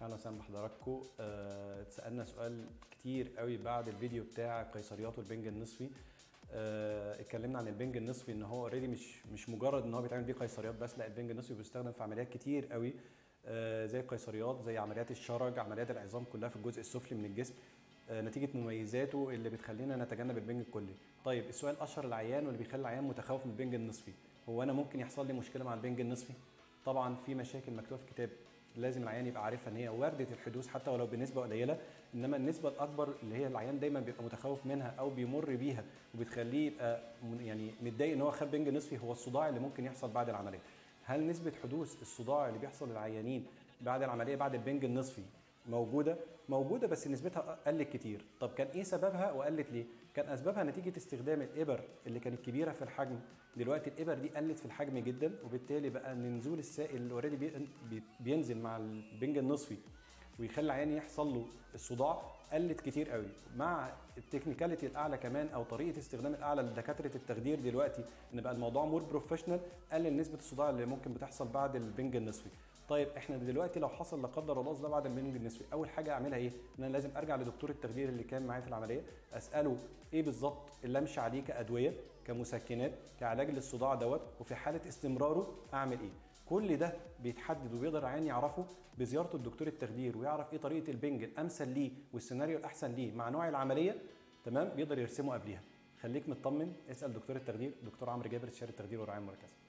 اهلا وسهلا بحضراتكم آه، اتسالنا سؤال كتير قوي بعد الفيديو بتاع قيصريات والبنج النصفي آه، اتكلمنا عن البنج النصفي ان هو اوريدي مش مش مجرد ان هو بيتعمل بيه قيصريات بس لا البنج النصفي بيستخدم في عمليات كتير قوي آه، زي القيصريات زي عمليات الشرج عمليات العظام كلها في الجزء السفلي من الجسم آه، نتيجه مميزاته اللي بتخلينا نتجنب البنج الكلي طيب السؤال اشهر العيان واللي بيخلي العيان متخوف من البنج النصفي هو انا ممكن يحصل لي مشكله مع البنج النصفي طبعا في مشاكل مكتوبه في الكتاب لازم العيان يبقى عارفها ان هي وارده الحدوث حتى ولو بنسبه قليله انما النسبه الاكبر اللي هي العيان دايما بيبقى متخوف منها او بيمر بيها وبتخليه يبقى من- يعني متضايق ان هو خد بنج نصفي هو الصداع اللي ممكن يحصل بعد العمليه هل نسبه حدوث الصداع اللي بيحصل للعيانين بعد العمليه بعد البنج النصفي موجوده موجوده بس نسبتها قلت كتير طب كان ايه سببها وقلت ليه كان اسبابها نتيجه استخدام الابر اللي كانت كبيره في الحجم دلوقتي الابر دي قلت في الحجم جدا وبالتالي بقى ان نزول السائل اللي اوريدي بي- بي- بينزل مع البنج النصفي ويخلي العيان يحصل له الصداع قلت كتير قوي مع التكنيكاليتي الاعلى كمان او طريقه استخدام الاعلى لدكاتره التخدير دلوقتي ان بقى الموضوع مور بروفيشنال قلل نسبه الصداع اللي ممكن بتحصل بعد البنج النصفي طيب احنا دلوقتي لو حصل لا قدر الله ده بعد البنج النصفي اول حاجه اعملها ايه ان انا لازم ارجع لدكتور التخدير اللي كان معايا في العمليه اساله ايه بالظبط اللي امشي عليه كادويه كمسكنات كعلاج للصداع دوت وفي حاله استمراره اعمل ايه كل ده بيتحدد وبيقدر العيان يعرفه بزيارته لدكتور التخدير ويعرف ايه طريقه البنج الامثل ليه والسيناريو الاحسن ليه مع نوع العمليه تمام بيقدر يرسمه قبليها خليك مطمن اسال دكتور التخدير دكتور عمرو جابر استشاري التخدير والرعايه المركزه